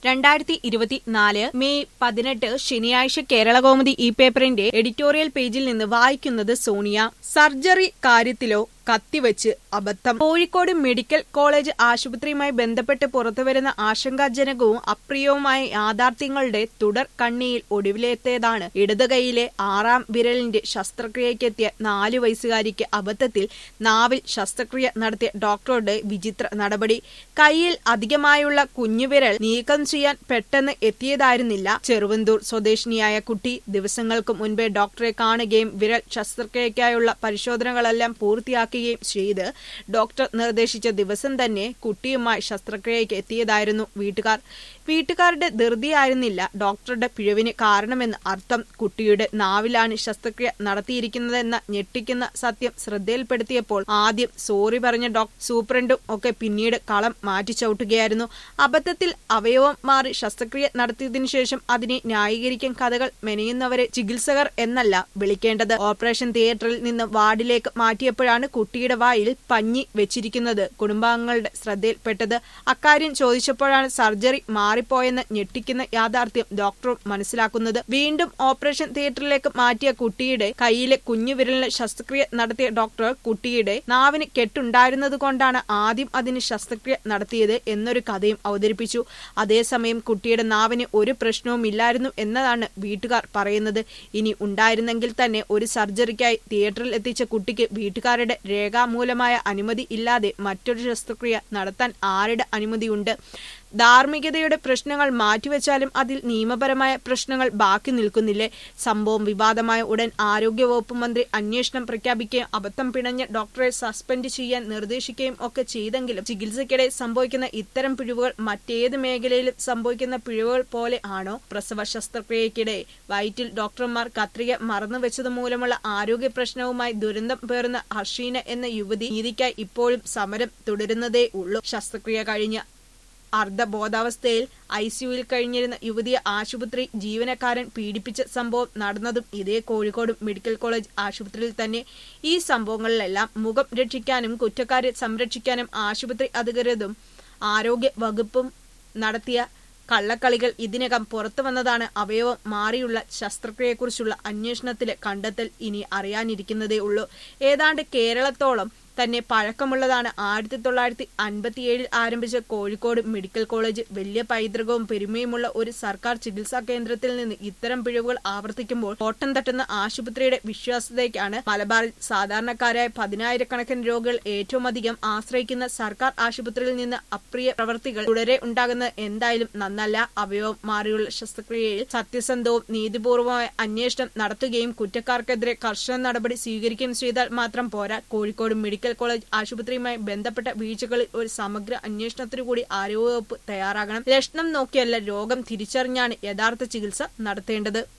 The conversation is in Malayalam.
രണ്ടായിരത്തി ഇരുപത്തിനാല് മെയ് പതിനെട്ട് ശനിയാഴ്ച കേരളകൗമുദി ഈ പേപ്പറിന്റെ എഡിറ്റോറിയൽ പേജിൽ നിന്ന് വായിക്കുന്നത് സോണിയ സർജറി കാര്യത്തിലോ കത്തിവെച്ച് അബദ്ധം കോഴിക്കോട് മെഡിക്കൽ കോളേജ് ആശുപത്രിയുമായി ബന്ധപ്പെട്ട് പുറത്തുവരുന്ന ആശങ്കാജനകവും അപ്രിയവുമായ യാഥാർത്ഥ്യങ്ങളുടെ തുടർ കണ്ണിയിൽ ഒടുവിലെത്തിയതാണ് ഇടത് കൈയിലെ ആറാം വിരലിന്റെ ശസ്ത്രക്രിയക്കെത്തിയ നാലു വയസ്സുകാരിക്ക് അബദ്ധത്തിൽ നാവിൽ ശസ്ത്രക്രിയ നടത്തിയ ഡോക്ടറുടെ വിചിത്ര നടപടി കൈയിൽ അധികമായുള്ള കുഞ്ഞുവിരൽ നീക്കം ചെയ്യാൻ പെട്ടെന്ന് എത്തിയതായിരുന്നില്ല ചെറുവന്തൂർ സ്വദേശിനിയായ കുട്ടി ദിവസങ്ങൾക്ക് മുൻപേ ഡോക്ടറെ കാണുകയും വിരൽ ശസ്ത്രക്രിയയ്ക്കായുള്ള പരിശോധനകളെല്ലാം പൂർത്തിയാക്കുകയും ചെയ്ത് ഡോക്ടർ നിർദ്ദേശിച്ച ദിവസം തന്നെ കുട്ടിയുമായി ശസ്ത്രക്രിയയ്ക്ക് എത്തിയതായിരുന്നു വീട്ടുകാർ വീട്ടുകാരുടെ ധൃതിയായിരുന്നില്ല ഡോക്ടറുടെ പിഴവിന് കാരണമെന്ന് അർത്ഥം കുട്ടിയുടെ നാവിലാണ് ശസ്ത്രക്രിയ നടത്തിയിരിക്കുന്നതെന്ന ഞെട്ടിക്കുന്ന സത്യം ശ്രദ്ധയിൽപ്പെടുത്തിയപ്പോൾ ആദ്യം സോറി പറഞ്ഞ ഡോക്ടർ സൂപ്രണ്ടും ഒക്കെ പിന്നീട് കളം മാറ്റിച്ചവിട്ടുകയായിരുന്നു അബദ്ധത്തിൽ അവയവം മാറി ശസ്ത്രക്രിയ നടത്തിയതിനു ശേഷം അതിനെ ന്യായീകരിക്കാൻ കഥകൾ മെനയുന്നവരെ ചികിത്സകർ എന്നല്ല വിളിക്കേണ്ടത് ഓപ്പറേഷൻ തിയേറ്ററിൽ നിന്ന് വാർഡിലേക്ക് മാറ്റിയപ്പോഴാണ് കുട്ടിയുടെ വായിൽ പഞ്ഞി വെച്ചിരിക്കുന്നത് കുടുംബാംഗങ്ങളുടെ ശ്രദ്ധയിൽപ്പെട്ടത് അക്കാര്യം ചോദിച്ചപ്പോഴാണ് സർജറി മാറിപ്പോയെന്ന് ഞെട്ടിക്കുന്ന യാഥാർത്ഥ്യം ഡോക്ടറും മനസ്സിലാക്കുന്നത് വീണ്ടും ഓപ്പറേഷൻ തിയേറ്ററിലേക്ക് മാറ്റിയ കുട്ടിയുടെ കൈയിലെ കുഞ്ഞുവിരലിന് ശസ്ത്രക്രിയ നടത്തിയ ഡോക്ടർ കുട്ടിയുടെ നാവിന് കെട്ടുണ്ടായിരുന്നത് കൊണ്ടാണ് ആദ്യം അതിന് ശസ്ത്രക്രിയ നടത്തിയത് എന്നൊരു കഥയും അവതരിപ്പിച്ചു അതേസമയം കുട്ടിയുടെ നാവിന് ഒരു പ്രശ്നവും ഇല്ലായിരുന്നു എന്നതാണ് വീട്ടുകാർ പറയുന്നത് ഇനി ഉണ്ടായിരുന്നെങ്കിൽ തന്നെ ഒരു സർജറിക്കായി തിയേറ്ററിൽ എത്തിച്ച കുട്ടിക്ക് വീട്ടുകാരുടെ രേഖാമൂലമായ അനുമതി ഇല്ലാതെ മറ്റൊരു ശസ്ത്രക്രിയ നടത്താൻ ആരുടെ അനുമതിയുണ്ട് ധാർമ്മികതയുടെ പ്രശ്നങ്ങൾ മാറ്റിവെച്ചാലും അതിൽ നിയമപരമായ പ്രശ്നങ്ങൾ ബാക്കി നിൽക്കുന്നില്ലേ സംഭവം വിവാദമായ ഉടൻ ആരോഗ്യവകുപ്പ് മന്ത്രി അന്വേഷണം പ്രഖ്യാപിക്കുകയും അബദ്ധം പിണഞ്ഞ ഡോക്ടറെ സസ്പെൻഡ് ചെയ്യാൻ നിർദ്ദേശിക്കുകയും ഒക്കെ ചെയ്തെങ്കിലും ചികിത്സയ്ക്കിടെ സംഭവിക്കുന്ന ഇത്തരം പിഴവുകൾ മറ്റേത് മേഖലയിലും സംഭവിക്കുന്ന പിഴവുകൾ പോലെ ആണോ പ്രസവ ശസ്ത്രക്രിയയ്ക്കിടെ വയറ്റിൽ ഡോക്ടർമാർ കത്രിക മറന്നുവെച്ചത് മൂലമുള്ള ആരോഗ്യ പ്രശ്നവുമായി ദുരന്തം പേറുന്ന ഹർഷീന എന്ന യുവതി നീതിക്കായി ഇപ്പോഴും സമരം തുടരുന്നതേ ഉള്ളൂ ശസ്ത്രക്രിയ കഴിഞ്ഞ അർദ്ധബോധാവസ്ഥയിൽ ഐ സിയുവിൽ കഴിഞ്ഞിരുന്ന യുവതിയെ ആശുപത്രി ജീവനക്കാരൻ പീഡിപ്പിച്ച സംഭവം നടന്നതും ഇതേ കോഴിക്കോട് മെഡിക്കൽ കോളേജ് ആശുപത്രിയിൽ തന്നെ ഈ സംഭവങ്ങളിലെല്ലാം മുഖം രക്ഷിക്കാനും കുറ്റക്കാരെ സംരക്ഷിക്കാനും ആശുപത്രി അധികൃതരും ആരോഗ്യ വകുപ്പും നടത്തിയ കള്ളക്കളികൾ ഇതിനകം പുറത്തു വന്നതാണ് അവയവം മാറിയുള്ള ശസ്ത്രക്രിയയെക്കുറിച്ചുള്ള അന്വേഷണത്തിലെ കണ്ടെത്തൽ ഇനി അറിയാനിരിക്കുന്നതേ ഉള്ളൂ ഏതാണ്ട് കേരളത്തോളം തന്നെ പഴക്കമുള്ളതാണ് ആയിരത്തി തൊള്ളായിരത്തി അൻപത്തിയേഴിൽ ആരംഭിച്ച കോഴിക്കോട് മെഡിക്കൽ കോളേജ് വലിയ പൈതൃകവും പെരുമയുമുള്ള ഒരു സർക്കാർ ചികിത്സാ കേന്ദ്രത്തിൽ നിന്ന് ഇത്തരം പിഴവുകൾ ആവർത്തിക്കുമ്പോൾ ഓട്ടം തട്ടുന്ന ആശുപത്രിയുടെ വിശ്വാസ്യതയ്ക്കാണ് മലബാറിൽ സാധാരണക്കാരായ പതിനായിരക്കണക്കിന് രോഗികൾ ഏറ്റവും അധികം ആശ്രയിക്കുന്ന സർക്കാർ ആശുപത്രിയിൽ നിന്ന് അപ്രിയ പ്രവർത്തികൾ തുടരെ ഉണ്ടാകുന്നത് എന്തായാലും നന്നല്ല അവയവം മാറിയുള്ള ശസ്ത്രക്രിയയിൽ സത്യസന്ധവും നീതിപൂർവമായ അന്വേഷണം നടത്തുകയും കുറ്റക്കാർക്കെതിരെ കർശന നടപടി സ്വീകരിക്കുകയും ചെയ്താൽ മാത്രം പോരാ കോഴിക്കോട് മെഡിക്കൽ മെഡിക്കൽ കോളേജ് ആശുപത്രിയുമായി ബന്ധപ്പെട്ട വീഴ്ചകളിൽ ഒരു സമഗ്ര അന്വേഷണത്തിനു കൂടി ആരോഗ്യവകുപ്പ് തയ്യാറാകണം ലക്ഷണം നോക്കിയല്ല രോഗം തിരിച്ചറിഞ്ഞാണ് യഥാർത്ഥ ചികിത്സ നടത്തേണ്ടത്